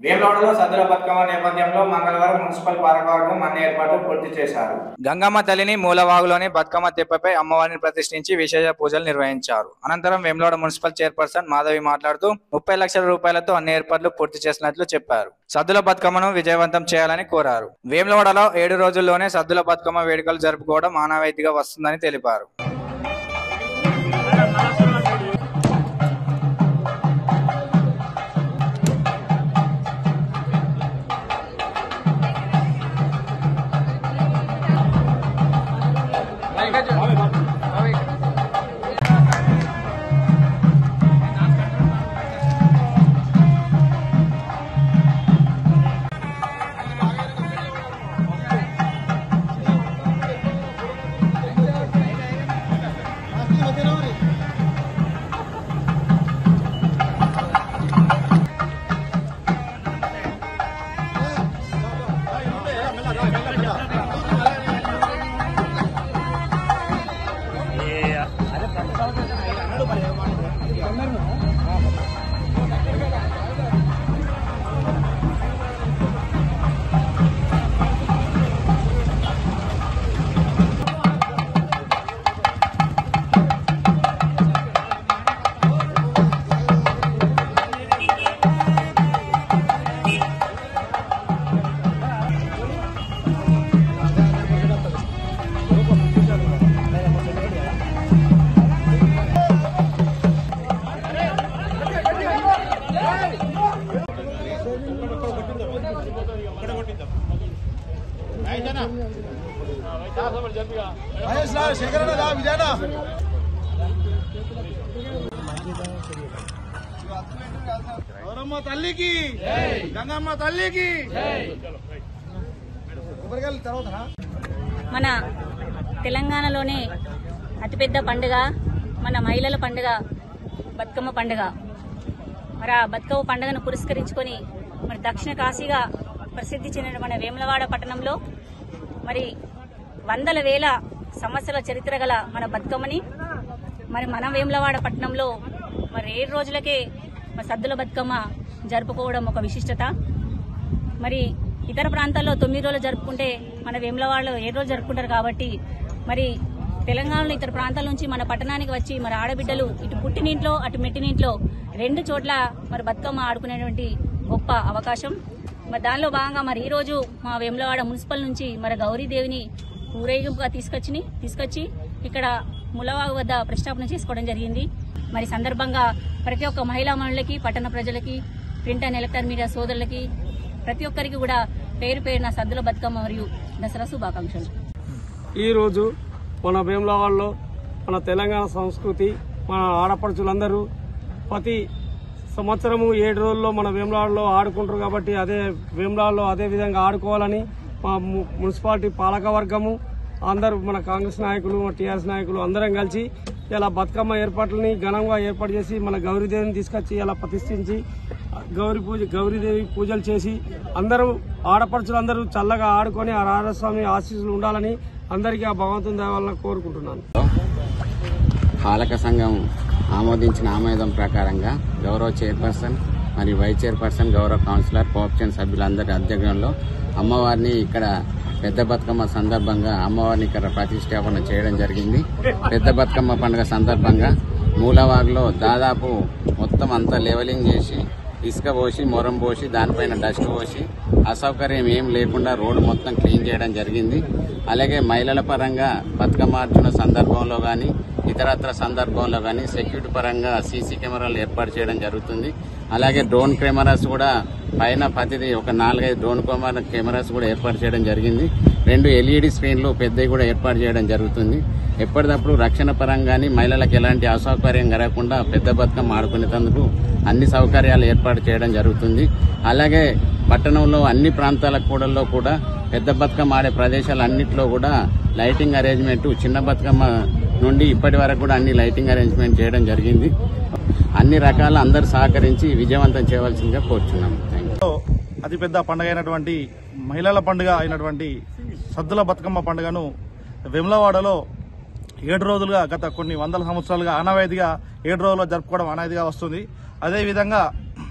వేమలోడలో సద్దుల బతుకమ్మ నేపథ్యంలో మంగళవారం మున్సిపల్ పాలకవర్గం అన్ని ఏర్పాట్లు పూర్తి చేశారు గంగమ్మ తల్లిని మూలవాగులోని బతుకమ్మ తెప్పపై అమ్మవారిని ప్రతిష్ఠించి విశేష పూజలు నిర్వహించారు అనంతరం వేమలోడ మున్సిపల్ చైర్పర్సన్ మాధవి మాట్లాడుతూ ముప్పై లక్షల రూపాయలతో అన్ని ఏర్పాట్లు పూర్తి చేసినట్లు చెప్పారు సద్దుల బతుకమ్మను విజయవంతం చేయాలని కోరారు వేములవాడలో ఏడు రోజుల్లోనే సద్దుల బతుకమ్మ వేడుకలు జరుపుకోవడం ఆనవాయితీగా వస్తుందని తెలిపారు గౌరమ్మ తల్లికి గంగమ్మ తల్లికి కొబ్బరికాయలు తర్వాత మన తెలంగాణలోనే అతిపెద్ద పండుగ మన మహిళల పండుగ బతుకమ్మ పండుగ మరి ఆ బతుకమ్మ పండుగను పురస్కరించుకొని మరి దక్షిణ కాశీగా ప్రసిద్ధి చెందిన మన వేములవాడ పట్టణంలో మరి వందల వేల సంవత్సరాల చరిత్ర గల మన బతుకమ్మని మరి మన వేములవాడ పట్టణంలో మరి ఏడు రోజులకే మరి సద్దుల బతుకమ్మ జరుపుకోవడం ఒక విశిష్టత మరి ఇతర ప్రాంతాల్లో తొమ్మిది రోజులు జరుపుకుంటే మన వేములవాడలో ఏడు రోజులు జరుపుకుంటారు కాబట్టి మరి తెలంగాణలో ఇతర ప్రాంతాల నుంచి మన పట్టణానికి వచ్చి మరి ఆడబిడ్డలు ఇటు పుట్టినింట్లో అటు మెట్టినింట్లో రెండు చోట్ల మరి బతుకమ్మ ఆడుకునేటువంటి గొప్ప అవకాశం మరి దానిలో భాగంగా మరి ఈ రోజు మా వేములవాడ మున్సిపల్ నుంచి మరి గౌరీదేవిని ఊరేగింపుగా తీసుకొచ్చి తీసుకొచ్చి ఇక్కడ ములవాగు వద్ద ప్రతిష్టాపన చేసుకోవడం జరిగింది మరి సందర్భంగా ప్రతి ఒక్క మహిళా మనులకి పట్టణ ప్రజలకి ప్రింట్ అండ్ ఎలక్ట్రాన్ మీడియా సోదరులకి ప్రతి ఒక్కరికి కూడా పేరు పేరున సద్దుల బతుకమ్మ మరియు దసరా శుభాకాంక్షలు ఈరోజు మన వేములవాడలో మన తెలంగాణ సంస్కృతి మన ఆడపడుచులందరూ ప్రతి సంవత్సరము ఏడు రోజుల్లో మన వేములవాడలో ఆడుకుంటారు కాబట్టి అదే వేములవాడలో అదే విధంగా ఆడుకోవాలని మా ము- మున్సిపాలిటీ పాలక వర్గము అందరూ మన కాంగ్రెస్ నాయకులు మన టీఆర్ఎస్ నాయకులు అందరం కలిసి ఇలా బతుకమ్మ ఏర్పాట్లని ఘనంగా ఏర్పాటు చేసి మన గౌరీదేవిని తీసుకొచ్చి ఇలా ప్రతిష్ఠించి గౌరీ పూజ గౌరీదేవి పూజలు చేసి అందరూ ఆడపడుచులందరూ చల్లగా ఆడుకొని ఆ రాధాస్వామి ఆశీస్సులు ఉండాలని అందరికీ ఆ భగవంతుని దేవాలని కోరుకుంటున్నాను పాలక సంఘం ఆమోదించిన ఆమోదం ప్రకారంగా గౌరవ చైర్పర్సన్ మరియు వైస్ చైర్పర్సన్ గౌరవ కౌన్సిలర్ కోఆప్షన్ సభ్యులందరి ఆధ్వర్యంలో అమ్మవారిని ఇక్కడ పెద్ద బతుకమ్మ సందర్భంగా అమ్మవారిని ఇక్కడ ప్రతిష్టాపన చేయడం జరిగింది పెద్ద బతుకమ్మ పండుగ సందర్భంగా మూలవాగులో దాదాపు మొత్తం అంతా లెవెలింగ్ చేసి ఇసుక పోసి మొరం పోసి దానిపైన డస్ట్ పోసి అసౌకర్యం ఏం లేకుండా రోడ్డు మొత్తం క్లీన్ చేయడం జరిగింది అలాగే మహిళల పరంగా బతుకమ్మ ఆడుతున్న సందర్భంలో కానీ ఇతరత్ర సందర్భంలో కానీ సెక్యూరిటీ పరంగా సీసీ కెమెరాలు ఏర్పాటు చేయడం జరుగుతుంది అలాగే డ్రోన్ కెమెరాస్ కూడా పైన ప్రతిదీ ఒక నాలుగైదు డ్రోన్ కెమెరా కెమెరాస్ కూడా ఏర్పాటు చేయడం జరిగింది రెండు ఎల్ఈడి స్క్రీన్లు పెద్దవి కూడా ఏర్పాటు చేయడం జరుగుతుంది ఎప్పటికప్పుడు రక్షణ పరంగాని మహిళలకు ఎలాంటి అసౌకర్యం కలగకుండా పెద్ద బతుకమ్మ ఆడుకునేందుకు అన్ని సౌకర్యాలు ఏర్పాటు చేయడం జరుగుతుంది అలాగే పట్టణంలో అన్ని ప్రాంతాల కూడల్లో కూడా పెద్ద బతుకమ్మ ఆడే ప్రదేశాలు అన్నింటిలో కూడా లైటింగ్ అరేంజ్మెంట్ చిన్న బతుకమ్మ నుండి ఇప్పటి వరకు కూడా అన్ని లైటింగ్ అరేంజ్మెంట్ చేయడం జరిగింది అన్ని రకాల అందరు సహకరించి విజయవంతం చేయవలసిందిగా కోరుచున్నాం థ్యాంక్ యూ అతిపెద్ద పండుగ అయినటువంటి మహిళల పండుగ అయినటువంటి సద్దుల బతుకమ్మ పండుగను వెమ్లవాడలో ఏడు రోజులుగా గత కొన్ని వందల సంవత్సరాలుగా ఆనవాయితీగా ఏడు రోజుల్లో జరుపుకోవడం ఆనవాయితీగా వస్తుంది అదేవిధంగా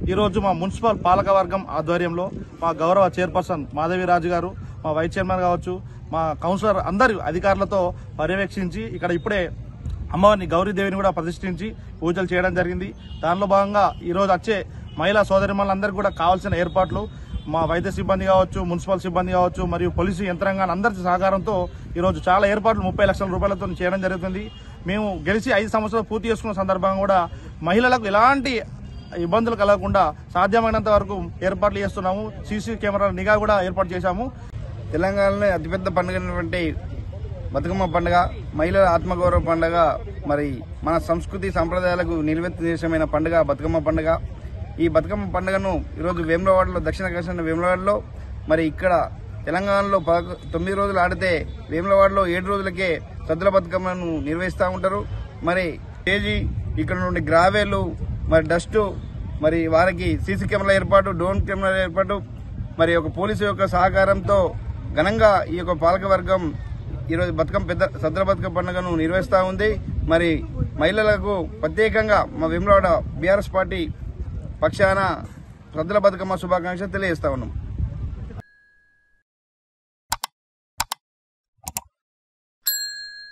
ఈరోజు మా మున్సిపల్ పాలక వర్గం ఆధ్వర్యంలో మా గౌరవ చైర్పర్సన్ మాధవిరాజు గారు మా వైస్ చైర్మన్ కావచ్చు మా కౌన్సిలర్ అందరి అధికారులతో పర్యవేక్షించి ఇక్కడ ఇప్పుడే అమ్మవారిని గౌరీదేవిని కూడా ప్రతిష్ఠించి పూజలు చేయడం జరిగింది దానిలో భాగంగా ఈరోజు వచ్చే మహిళా సోదరిమణులందరికీ కూడా కావాల్సిన ఏర్పాట్లు మా వైద్య సిబ్బంది కావచ్చు మున్సిపల్ సిబ్బంది కావచ్చు మరియు పోలీసు యంత్రాంగాన్ని అందరి సహకారంతో ఈరోజు చాలా ఏర్పాట్లు ముప్పై లక్షల రూపాయలతో చేయడం జరుగుతుంది మేము గెలిచి ఐదు సంవత్సరాలు పూర్తి చేసుకున్న సందర్భంగా కూడా మహిళలకు ఎలాంటి ఇబ్బందులు కలగకుండా సాధ్యమైనంత వరకు ఏర్పాట్లు చేస్తున్నాము సీసీ కెమెరాల నిఘా కూడా ఏర్పాటు చేశాము తెలంగాణలో అతిపెద్ద పండుగ అయినటువంటి బతుకమ్మ పండుగ మహిళల ఆత్మగౌరవ పండుగ మరి మన సంస్కృతి సంప్రదాయాలకు నిర్వెత్తమైన పండుగ బతుకమ్మ పండుగ ఈ బతుకమ్మ పండుగను ఈరోజు వేములవాడలో దక్షిణ కాశ్మీర్ వేములవాడలో మరి ఇక్కడ తెలంగాణలో పదకొ- తొమ్మిది రోజులు ఆడితే వేములవాడలో ఏడు రోజులకే సద్దుల బతుకమ్మను నిర్వహిస్తూ ఉంటారు మరి స్టేజీ ఇక్కడ నుండి గ్రావేలు మరి డస్ట్ మరి వారికి సీసీ కెమెరాల ఏర్పాటు డ్రోన్ కెమెరాల ఏర్పాటు మరి ఒక పోలీసు యొక్క సహకారంతో ఘనంగా ఈ యొక్క పాలక వర్గం ఈరోజు బతుకమ్మ పెద్ద సద్ర బతుకమ్మ పండుగను నిర్వహిస్తూ ఉంది మరి మహిళలకు ప్రత్యేకంగా మా వేములవాడ బీఆర్ఎస్ పార్టీ పక్షాన సద్దుల బతుకమ్మ శుభాకాంక్షలు తెలియజేస్తా ఉన్నాం